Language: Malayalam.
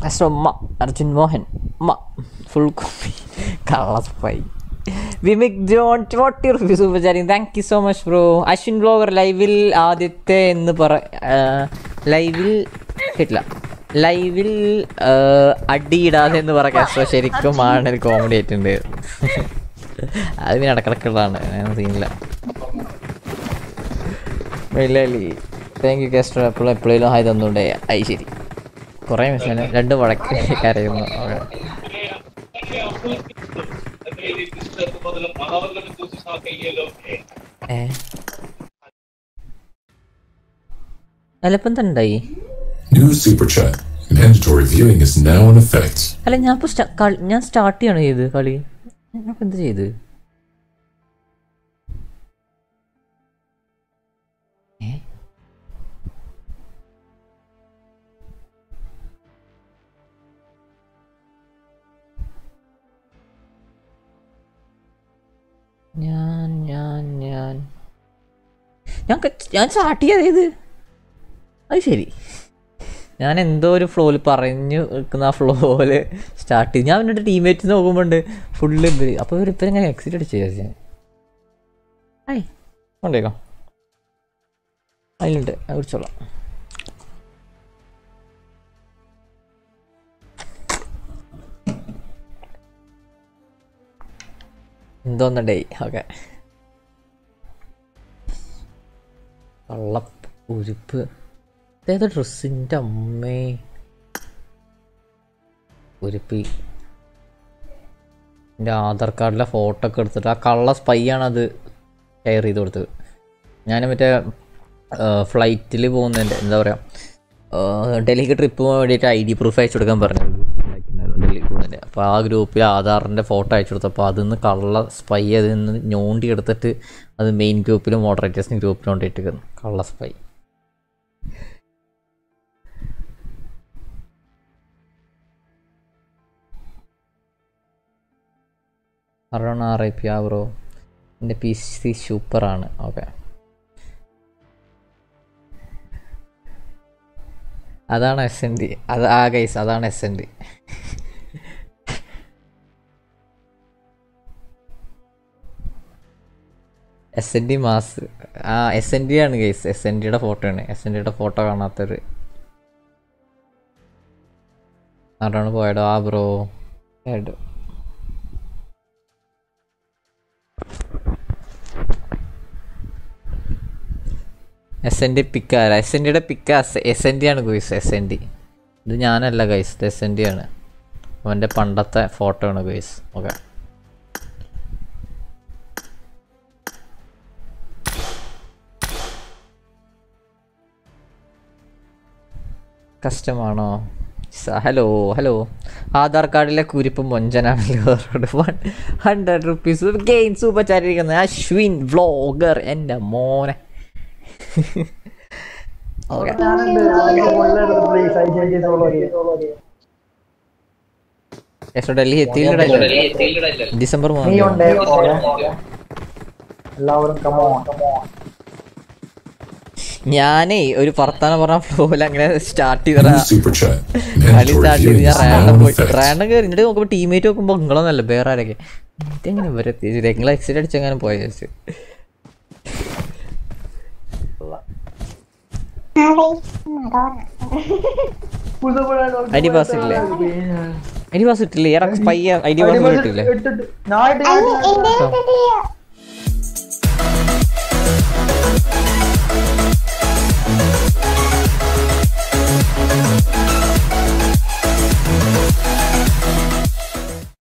കാസ്റ്റർ ഉമ്മ അർജുൻ മോഹൻ ഉമ്മ ഫുൾ കോപ്പി കള്ളസ്പൈ വിമിക് ജോൺ ഫോർട്ടി റുപ്പീസ് ഉപചാരിക്കും thank you so much bro Ashwin blogger ലൈവിൽ ആദ്യത്തെ എന്ന് പറ ലൈവിൽ കേട്ടില്ല ലൈവിൽ അടിയിടാതെ എന്ന് പറ കാസ്റ്റർ ശരിക്കും ആണ് ഒരു കോമഡി ആയിട്ടുണ്ട് അത് പിന്നെ ഇടക്കിടക്കുള്ളതാണ് സീനില്ല വെള്ളി താങ്ക് യു കാസ്റ്റർ എപ്പോഴും എപ്പോഴേലും ഹായ് തന്നുകൊണ്ടേ ഐ ശരി കുറേ മെസ്സേജ് രണ്ട് വഴക്ക് കരയുന്നു അവിടെ. ഏ അല്ലപ്പം തണ്ടായി New super chat. Mandatory viewing is now in effect. അല്ല ഞാൻ ഇപ്പോൾ കളി ഞാൻ സ്റ്റാർട്ട് ചെയ്യണം ചെയ്ത് കളി ഞാൻ ഇപ്പൊ എന്ത് ചെയ്ത് ഏ? ഞാൻ ഞാൻ ഞാൻ ഞാൻ ക- ഞാൻ സ്റ്റാർട്ട് ചെയ്ത് അത് ശരി ഞാൻ എന്തോ ഒരു ഫ്ലോയിൽ പറഞ്ഞു നിൽക്കുന്ന ആ ഫ്ലോയില് സ്റ്റാർട്ട് ചെയ്ത് ഞാൻ എന്നിട്ട് ടീമേറ്റ്സ് നോക്കുമ്പോണ്ട് ഫുള്ള് ഇവര് അപ്പോൾ ഇവർ ഇപ്പം എങ്ങനെ എക്സിറ്റ് അടിച്ചു ഞാൻ ഹായ് കൊണ്ടേക്കോ അതിലുണ്ട് അത് കുടിച്ചോളാം എന്തോന്നണ്ടേ ഓക്കെ കള്ള ഉരുപ്പ് ഇതേതാ ഡ്രസ്സിൻ്റെ അമ്മേ ഉരുപ്പി എൻ്റെ ആധാർ കാർഡിലെ ഫോട്ടോ ഒക്കെ എടുത്തിട്ട് ആ കള്ള സ്പൈ ആണ് അത് ഷെയർ ചെയ്ത് കൊടുത്തത് ഞാൻ മറ്റേ ഫ്ലൈറ്റിൽ പോകുന്നതിൻ്റെ എന്താ പറയുക ഡൽഹിക്ക് ട്രിപ്പ് പോകാൻ വേണ്ടിയിട്ട് ഐ ഡി പ്രൂഫ് അയച്ചു കൊടുക്കാൻ പറഞ്ഞു ഡൽഹിക്ക് പോകുന്നതിൻ്റെ അപ്പോൾ ആ ഗ്രൂപ്പിൽ ആധാറിൻ്റെ ഫോട്ടോ അയച്ചു കൊടുത്തപ്പോൾ അതിൽ നിന്ന് കള്ള സ്പൈ അതിൽ നിന്ന് ഞോണ്ടി എടുത്തിട്ട് അത് മെയിൻ ഗ്രൂപ്പിലും മോഡറേറ്റേഴ്സിന് ഗ്രൂപ്പിലും കൊണ്ടിട്ട് കള്ള spy around R I P ആ ബ്രോ എൻ്റെ പി സി സൂപ്പറാണ് ഓക്കെ അതാണ് എസ് എൻ ഡി അത് ആ ഗൈസ് അതാണ് S N D S N D mass ആ എസ് എൻ ഡി ആണ് ഗൈസ് എസ് എൻ ഡിയുടെ ഫോട്ടോ ആണ് എസ് എൻ ഡിയുടെ ഫോട്ടോ കാണാത്തൊരു ആരാണ് പോയടോ ആ ബ്രോ ഏടോ എസ് എൻ ഡി പിക്ക് ആരാ എസ് എൻ ഡിയുടെ പിക്ക് എസ് എൻ ഡി ആണ് ഗൈസ് എസ് എൻ ഡി ഇത് ഞാനല്ല ഗൈസ് ഇത് എസ് എൻ ഡി ആണ് അവൻ്റെ പണ്ടത്തെ ഫോട്ടോ ആണ് ഗൈസ് ഓക്കെ കഷ്ടമാണോ ഹലോ ഹലോ ആധാർ കാർഡിലെ കുരിപ്പ് മൊഞ്ചനാണല്ലോ ഹൺഡ്രഡ് റുപ്പീസ് ഗെയിം സൂപ്പർ ചാരിയിരിക്കുന്നത് അശ്വിൻ വ്ളോഗർ എൻ്റെ മോനെ ഓക്കെ യെസ് ഡൽഹി എത്തിയില്ല ഡിസംബർ മൂന്നാം തീയതി. എല്ലാവരും കമോൺ ഞാനേ ഒരു വർത്താനം പറഞ്ഞ ഫ്ലോയിൽ അങ്ങനെ സ്റ്റാർട്ട് ചെയ്തതാ New super chat. കളി Mandatory സ്റ്റാർട്ട് ചെയ്ത് viewing ഞാൻ is now റാൻഡം in പോയി effect. റാൻഡം കയറി എന്നിട്ട് നോക്കുമ്പോൾ ടീമേറ്റ് നോക്കുമ്പോൾ നിങ്ങളൊന്നല്ല വേറെ ആരൊക്കെ ഇതെങ്ങനെ ഇവരെ എത്തിച്ചില്ല നിങ്ങൾ എക്സിറ്റ് അടിച്ചെങ്ങനെ പോയ ചേച്ചി ഐ ഡി പാസ് ഇല്ലേ ഐ ഡി പാസ് ഇട്ടില്ലേ ഇറക്ക് പയ്യ ഐ ഡി പാസ് ഇട്ടില്ലേ ഞാൻ എന്റെ